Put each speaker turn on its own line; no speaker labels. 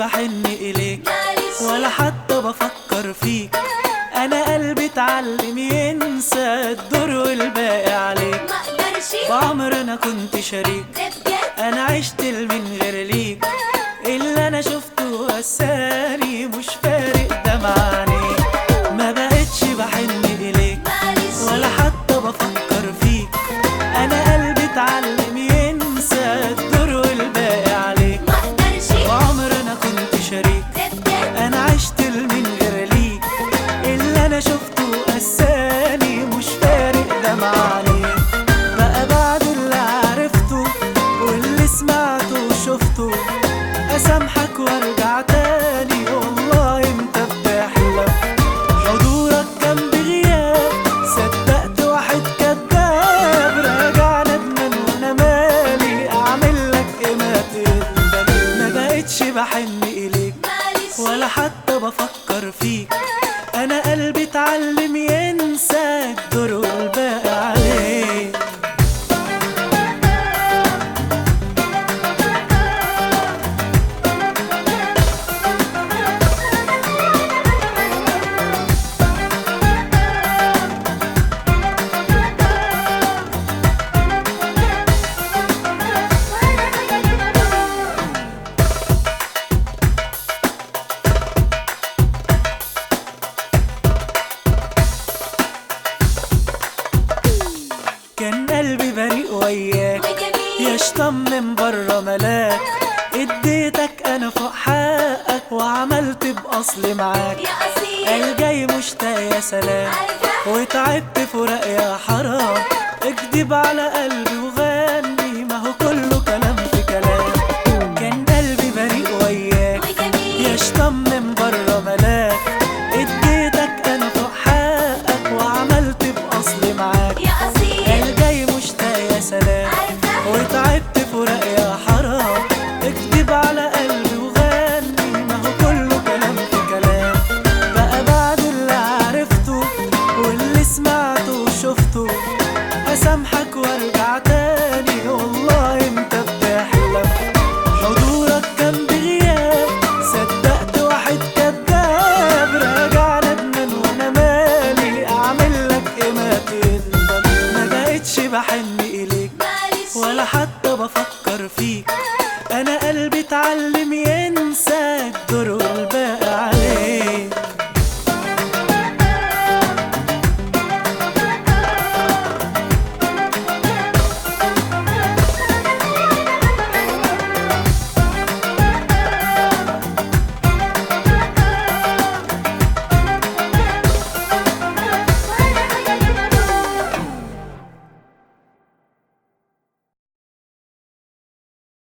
بحن إليك
معلش
ولا حتى بفكر فيك أنا قلبي اتعلم ينسى الدور والباقي عليك
ما اقدرش
بعمر أنا كنت شريك
ده بجد
أنا عشت من غير ليك اللي أنا شفته وساني مش فارق ده معني ما بقتش بحن إليك
معلش
ولا حتى بفكر فيك أنا قلبي اتعلم ينسى الدور والباقي عليك
ما اقدرش
وعمر أنا كنت شريك
ده بجد
انا عشت من غير ليك اللي انا شفته قساني مش فارق ده معني بقى بعد اللي عرفته واللي سمعته وشفته اسامحك وارجع تاني والله انت بتحلم حضورك جنب غياب صدقت واحد كداب راجع ندمان وانا مالي اعمل لك ايه ما تندم ما بقتش بحن اليك
معلش
ولا حتى بفكر فيك انا قلبي اتعلم ينسى الدور والباقي عليك كان قلبي بريء وياك
وجميل
يشطم من بره ملاك اديتك انا فوق حقك وعملت باصل معاك
يا اصيل
قال جاي مشتاق يا سلام
عارفة
وتعبت فراق يا حرام اكدب على قلبي